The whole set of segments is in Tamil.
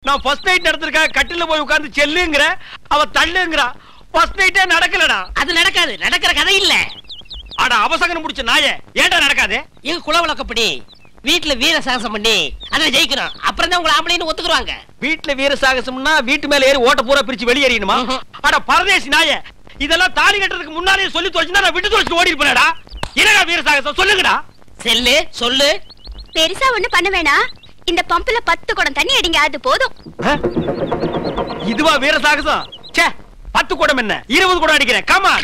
நான் ஃபர்ஸ்ட் நைட் நடந்திருக்கா கட்டில போய் உட்கார்ந்து செல்லுங்கிற அவ தள்ளுங்கிறா ஃபர்ஸ்ட் நைட்டே நடக்கலடா அது நடக்காது நடக்கிற கதை இல்ல அட அவசகனம் முடிச்ச நாயே ஏன்டா நடக்காது எங்க குல வழக்கப்படி வீட்டுல வீர சாகசம் பண்ணி அதுல ஜெயிக்கணும் அப்புறம் தான் உங்களை ஆம்பளைன்னு ஒத்துக்குறாங்க வீட்டுல வீர சாகசம்னா வீட்டு மேல ஏறி ஓட்ட பூரா பிரிச்சு வெளியேறியணுமா ம்ஹும். அட பரதேசி நாயே இதெல்லாம் தாலி கட்டுறதுக்கு முன்னாலே சொல்லி தொலைச்சுனா நான் விட்டு தொலைச்சு ஓடி இருப்பேனடா என்னடா வீர சாகசம் சொல்லுங்கடா செல்லு சொல்லு பெருசா ஒண்ணு பண்ண வேணாம் இந்த பம்புல பத்து குடம் தண்ணி அடிங்க அது போதும் ஆ? இதுவா வீர சாகசம் ச்சே பத்து குடம் என்ன இருபது குடம் அடிக்கிறேன் கமான்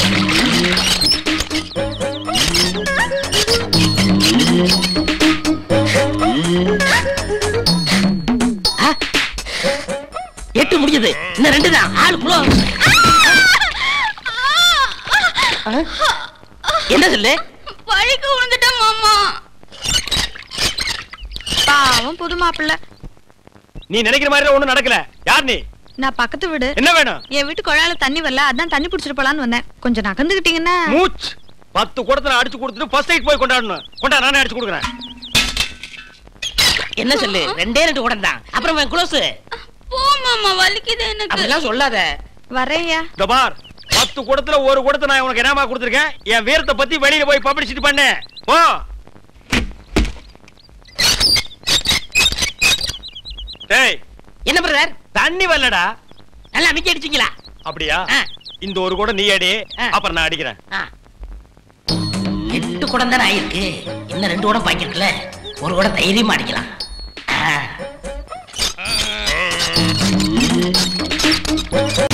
ஆ? எட்டு முடிஞ்சது இன்னும் ரெண்டு தான் ஆளு குளோ என்ன சொல்லு வழிக்கு விழுந்துட்டேன் மாமா பாவம் புது மாப்பிள்ள நீ நினைக்கிற மாதிரி ஒண்ணும் நடக்கல யார் நீ நான் பக்கத்து வீடு என்ன வேணும் என் வீட்டு குழாயில தண்ணி வரல அதான் தண்ணி புடிச்சிட்டு போலான்னு வந்தேன் கொஞ்சம் நகர்ந்துகிட்டீங்கன்னா மூச் பத்து குடத்துல அடிச்சு கொடுத்துட்டு ஃபர்ஸ்ட் நைட் போய் கொண்டாடணும் கொண்டா நானே அடிச்சு கொடுக்குறேன் என்ன சொல்லு ரெண்டே ரெண்டு குடம் தான் அப்புறம் க்ளோஸ் போ மாமா வலிக்குது எனக்கு அப்படிலாம் சொல்லாத வரேன்யா இந்த பார் பத்து குடத்துல ஒரு குடத்தை நான் உனக்கு என்னமா கொடுத்துருக்கேன் என் வீரத்தை பத்தி வெளியில போய் பப்ளிசிட்டி பண்ணு போ டேய் என்ன பிரதர் தண்ணி வரலடா நல்லா மிக்கி அடிச்சிங்களா அப்படியா ஆ. இந்த ஒரு குடம் நீ அடி ஆ. அப்புறம் நான் அடிக்கிறேன் ஆ. எட்டு குடம் தானே ஆயிருக்கு இன்னும் ரெண்டு குடம் பாக்கி இருக்குல்ல ஒரு குடம் தைரியமா அடிக்கலாம் ஆ.